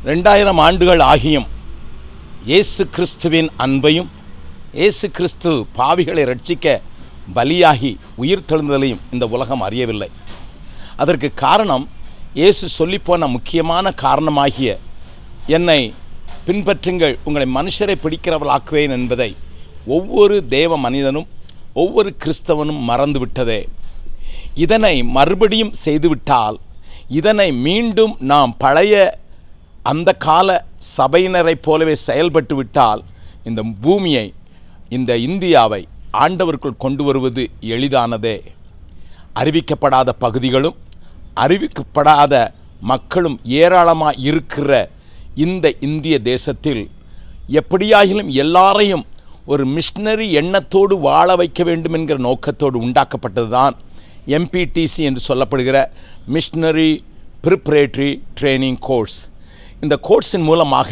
ரெண்டாயிரம் ஆண்டுகள் ஆகியும் இயேசு கிறிஸ்துவின் அன்பையும் இயேசு கிறிஸ்து பாவிகளை ரட்சிக்க பலியாகி உயிர் தெழுந்ததையும் இந்த உலகம் அறியவில்லை அதற்கு காரணம் இயேசு சொல்லிப்போன முக்கியமான காரணமாகிய என்னை பின்பற்றுங்கள் உங்களை மனுஷரை பிடிக்கிறவளாக்குவேன் என்பதை ஒவ்வொரு தேவ மனிதனும் ஒவ்வொரு கிறிஸ்தவனும் மறந்துவிட்டதே இதனை மறுபடியும் செய்துவிட்டால் இதனை மீண்டும் நாம் பழைய அந்த கால சபையினரைப் போலவே செயல்பட்டு விட்டால் இந்த பூமியை இந்த இந்தியாவை ஆண்டவருக்குள் கொண்டு வருவது எளிதானதே அறிவிக்கப்படாத பகுதிகளும் அறிவிக்கப்படாத மக்களும் ஏராளமாக இருக்கிற இந்த இந்திய தேசத்தில் எப்படியாகிலும் எல்லாரையும் ஒரு மிஷினரி எண்ணத்தோடு வாழ வைக்க வேண்டும் என்கிற நோக்கத்தோடு உண்டாக்கப்பட்டது தான் எம்பிடிசி என்று சொல்லப்படுகிற மிஷினரி ப்ரிப்ரேட்டரி ட்ரைனிங் கோர்ஸ் இந்த கோர்ஸின் மூலமாக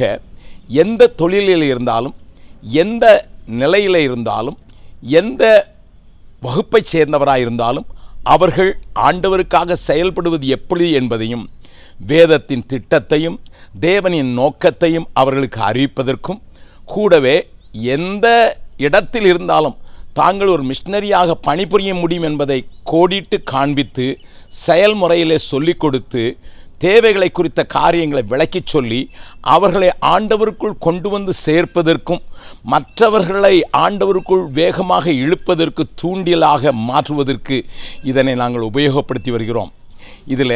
எந்த தொழிலில் இருந்தாலும் எந்த நிலையில் இருந்தாலும் எந்த வகுப்பைச் சேர்ந்தவராக இருந்தாலும் அவர்கள் ஆண்டவருக்காக செயல்படுவது எப்படி என்பதையும் வேதத்தின் திட்டத்தையும் தேவனின் நோக்கத்தையும் அவர்களுக்கு அறிவிப்பதற்கும் கூடவே எந்த இடத்தில் இருந்தாலும் தாங்கள் ஒரு மிஷினரியாக பணிபுரிய முடியும் என்பதை கோடிட்டு காண்பித்து செயல்முறையிலே சொல்லிக் கொடுத்து தேவைகளை குறித்த காரியங்களை விளக்கிச் சொல்லி அவர்களை ஆண்டவருக்குள் கொண்டு வந்து சேர்ப்பதற்கும் மற்றவர்களை ஆண்டவருக்குள் வேகமாக இழுப்பதற்கு தூண்டிலாக மாற்றுவதற்கு இதனை நாங்கள் உபயோகப்படுத்தி வருகிறோம் இதில்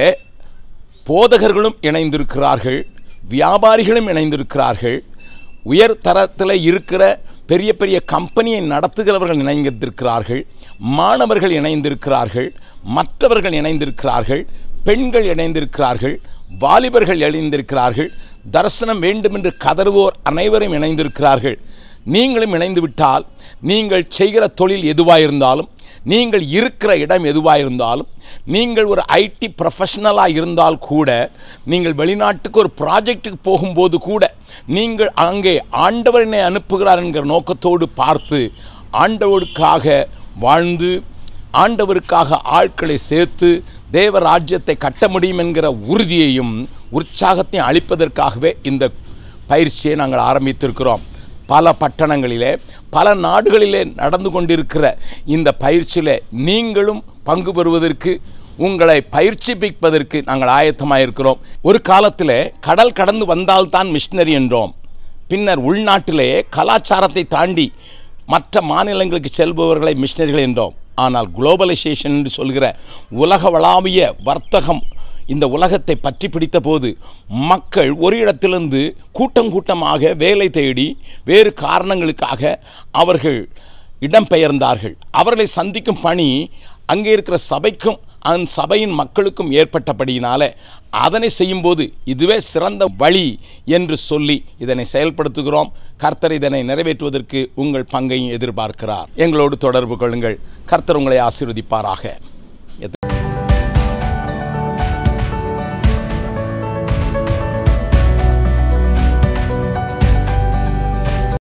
போதகர்களும் இணைந்திருக்கிறார்கள் வியாபாரிகளும் இணைந்திருக்கிறார்கள் உயர் தரத்தில் இருக்கிற பெரிய பெரிய கம்பெனியை நடத்துகிறவர்கள் இணைந்திருக்கிறார்கள் மாணவர்கள் இணைந்திருக்கிறார்கள் மற்றவர்கள் இணைந்திருக்கிறார்கள் பெண்கள் இணைந்திருக்கிறார்கள் வாலிபர்கள் இணைந்திருக்கிறார்கள் தரிசனம் வேண்டும் என்று கதறுவோர் அனைவரும் இணைந்திருக்கிறார்கள் நீங்களும் இணைந்து விட்டால் நீங்கள் செய்கிற தொழில் எதுவாக இருந்தாலும் நீங்கள் இருக்கிற இடம் எதுவாக இருந்தாலும் நீங்கள் ஒரு ஐடி ப்ரொஃபஷனலாக இருந்தால் கூட நீங்கள் வெளிநாட்டுக்கு ஒரு ப்ராஜெக்ட்டுக்கு போகும்போது கூட நீங்கள் அங்கே ஆண்டவரனை அனுப்புகிறார் என்கிற நோக்கத்தோடு பார்த்து ஆண்டவருக்காக வாழ்ந்து ஆண்டவருக்காக ஆட்களை சேர்த்து தேவ ராஜ்யத்தை கட்ட முடியும் என்கிற உறுதியையும் உற்சாகத்தையும் அளிப்பதற்காகவே இந்த பயிற்சியை நாங்கள் ஆரம்பித்திருக்கிறோம் பல பட்டணங்களிலே பல நாடுகளிலே நடந்து கொண்டிருக்கிற இந்த பயிற்சியில் நீங்களும் பங்கு பெறுவதற்கு உங்களை பயிற்சிப்பிப்பதற்கு நாங்கள் ஆயத்தமாக இருக்கிறோம் ஒரு காலத்தில் கடல் கடந்து வந்தால்தான் மிஷினரி என்றோம் பின்னர் உள்நாட்டிலே கலாச்சாரத்தை தாண்டி மற்ற மாநிலங்களுக்கு செல்பவர்களை மிஷினரிகள் என்றோம் ஆனால் குளோபலைசேஷன் என்று சொல்கிற உலகவளாவிய வர்த்தகம் இந்த உலகத்தை பற்றி பிடித்த போது மக்கள் ஒரு இடத்திலிருந்து கூட்டம் கூட்டமாக வேலை தேடி வேறு காரணங்களுக்காக அவர்கள் இடம்பெயர்ந்தார்கள் அவர்களை சந்திக்கும் பணி அங்கே இருக்கிற சபைக்கும் அந்த சபையின் மக்களுக்கும் ஏற்பட்டபடியினால அதனை செய்யும்போது இதுவே சிறந்த வழி என்று சொல்லி இதனை செயல்படுத்துகிறோம் கர்த்தர் இதனை நிறைவேற்றுவதற்கு உங்கள் பங்கையும் எதிர்பார்க்கிறார் எங்களோடு தொடர்பு கொள்ளுங்கள் கர்த்தர் உங்களை ஆசீர்வதிப்பாராக